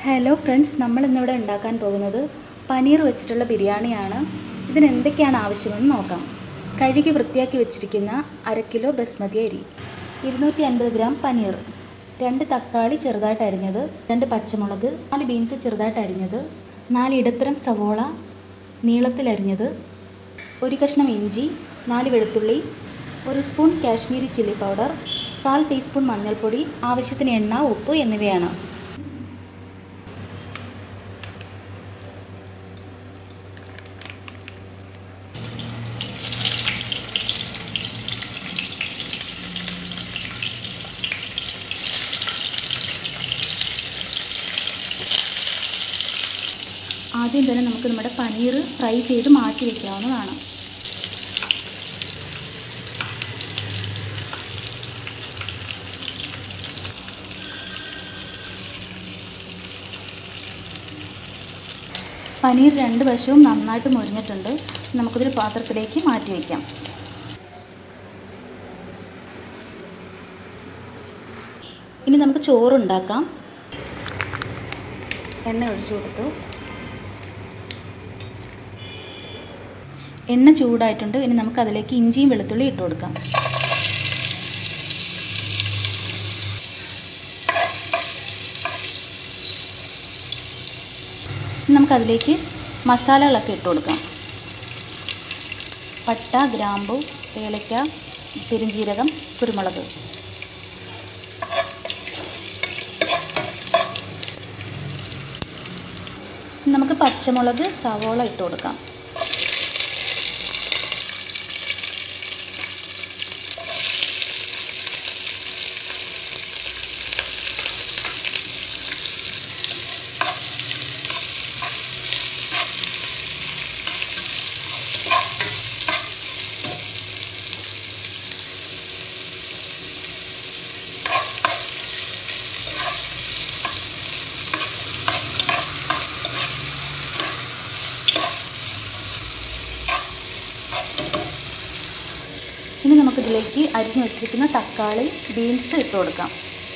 hello friends നമ്മൾ ഇന്നിവിടെ ഉണ്ടാക്കാൻ പോകുന്നത് പനീർ വെച്ചിട്ടുള്ള ബിരിയാണിയാണ് ഇതിന് എന്തൊക്കെയാണ് ആവശ്യമെന്ന് നോക്കാം കഴുകി വൃത്തിയാക്കി വെച്ചിരിക്കുന്ന അര കിലോ ബസ്മതി അരി ഇരുന്നൂറ്റി അൻപത് ഗ്രാം പനീർ രണ്ട് തക്കാളി ചെറുതായിട്ട് അരിഞ്ഞത് രണ്ട് പച്ചമുളക് നാല് ബീൻസ് ചെറുതായിട്ട് അരിഞ്ഞത് നാല് ഇടത്തരം സവോള നീളത്തിൽ അരിഞ്ഞത് ഒരു കഷ്ണം ഇഞ്ചി നാല് വെളുത്തുള്ളി ഒരു സ്പൂൺ കാശ്മീരി ചില്ലി പൗഡർ കാൽ ടീസ്പൂൺ മഞ്ഞൾപ്പൊടി ആവശ്യത്തിന് എണ്ണ ഉപ്പ് എന്നിവയാണ് ആദ്യം തന്നെ നമുക്ക് നമ്മുടെ പനീർ ഫ്രൈ ചെയ്ത് മാറ്റി വയ്ക്കാവുന്നതാണ് പനീർ രണ്ട് വശവും നന്നായിട്ട് മുരിഞ്ഞിട്ടുണ്ട് നമുക്കിതൊരു പാത്രത്തിലേക്ക് മാറ്റി വയ്ക്കാം ഇനി നമുക്ക് ചോറുണ്ടാക്കാം എണ്ണ ഒഴിച്ചു കൊടുത്തു എണ്ണ ചൂടായിട്ടുണ്ട് ഇനി നമുക്ക് അതിലേക്ക് ഇഞ്ചിയും വെളുത്തുള്ളി ഇട്ട് കൊടുക്കാം നമുക്കതിലേക്ക് മസാലകളൊക്കെ ഇട്ട് കൊടുക്കാം പട്ട ഗ്രാമ്പു ഏലക്ക പെരുംജീരകം കുരുമുളക് നമുക്ക് പച്ചമുളക് സവോള ഇട്ട് കൊടുക്കാം ഇനി നമുക്കിതിലേക്ക് അരിഞ്ഞു വെച്ചിരിക്കുന്ന തക്കാളി ബീൻസ് ഇട്ട് കൊടുക്കാം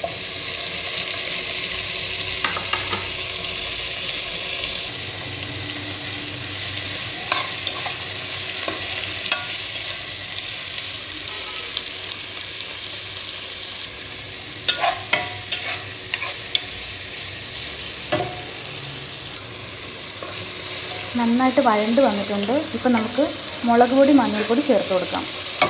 നന്നായിട്ട് വഴണ്ട് വന്നിട്ടുണ്ട് ഇപ്പം നമുക്ക് മുളക് പൊടി മഞ്ഞൾപ്പൊടി ചേർത്ത് കൊടുക്കാം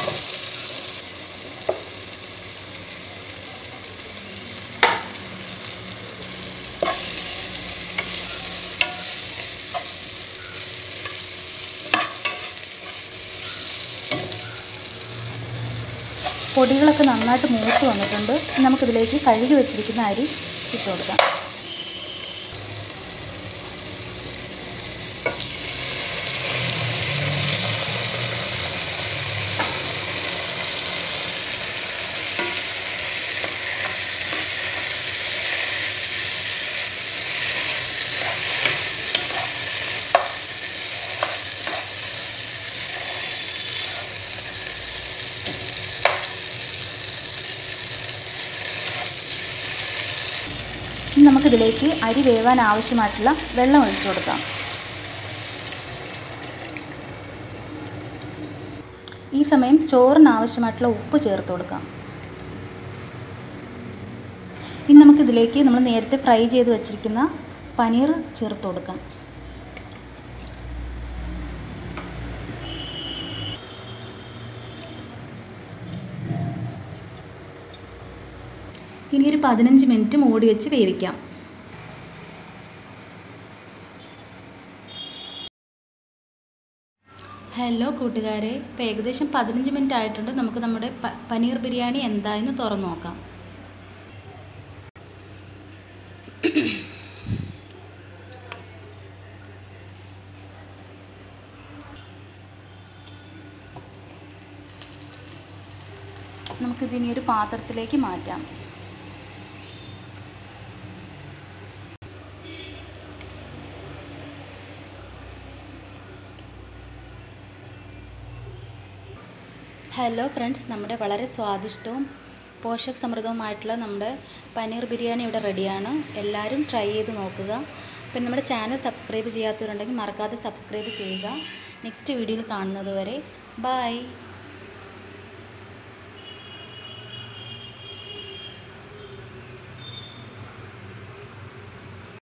പൊടികളൊക്കെ നന്നായിട്ട് മൂത്ത് വന്നിട്ടുണ്ട് നമുക്കിതിലേക്ക് കഴുകി വെച്ചിരിക്കുന്ന അരി ഇട്ട് കൊടുക്കാം ഇനി നമുക്കിതിലേക്ക് അരി വേവാൻ ആവശ്യമായിട്ടുള്ള വെള്ളം ഒഴിച്ചു കൊടുക്കാം ഈ സമയം ചോറിന് ആവശ്യമായിട്ടുള്ള ഉപ്പ് ചേർത്ത് കൊടുക്കാം ഇനി നമുക്കിതിലേക്ക് നമ്മൾ നേരത്തെ ഫ്രൈ ചെയ്ത് വെച്ചിരിക്കുന്ന പനീർ ചേർത്ത് കൊടുക്കാം ഇനി ഒരു പതിനഞ്ച് മിനിറ്റ് മൂടി വെച്ച് വേവിക്കാം ഹലോ കൂട്ടുകാരെ ഇപ്പോൾ ഏകദേശം പതിനഞ്ച് മിനിറ്റ് ആയിട്ടുണ്ട് നമുക്ക് നമ്മുടെ പ പനീർ ബിരിയാണി എന്തായെന്ന് തുറന്നു നോക്കാം നമുക്കിതിനി ഒരു പാത്രത്തിലേക്ക് മാറ്റാം ഹലോ ഫ്രണ്ട്സ് നമ്മുടെ വളരെ സ്വാദിഷ്ടവും പോഷക സമൃദ്ധവുമായിട്ടുള്ള നമ്മുടെ പനീർ ബിരിയാണി ഇവിടെ റെഡിയാണ് എല്ലാവരും ട്രൈ ചെയ്ത് നോക്കുക പിന്നെ നമ്മുടെ ചാനൽ സബ്സ്ക്രൈബ് ചെയ്യാത്തവരുണ്ടെങ്കിൽ മറക്കാതെ സബ്സ്ക്രൈബ് ചെയ്യുക നെക്സ്റ്റ് വീഡിയോയിൽ കാണുന്നത് വരെ ബൈ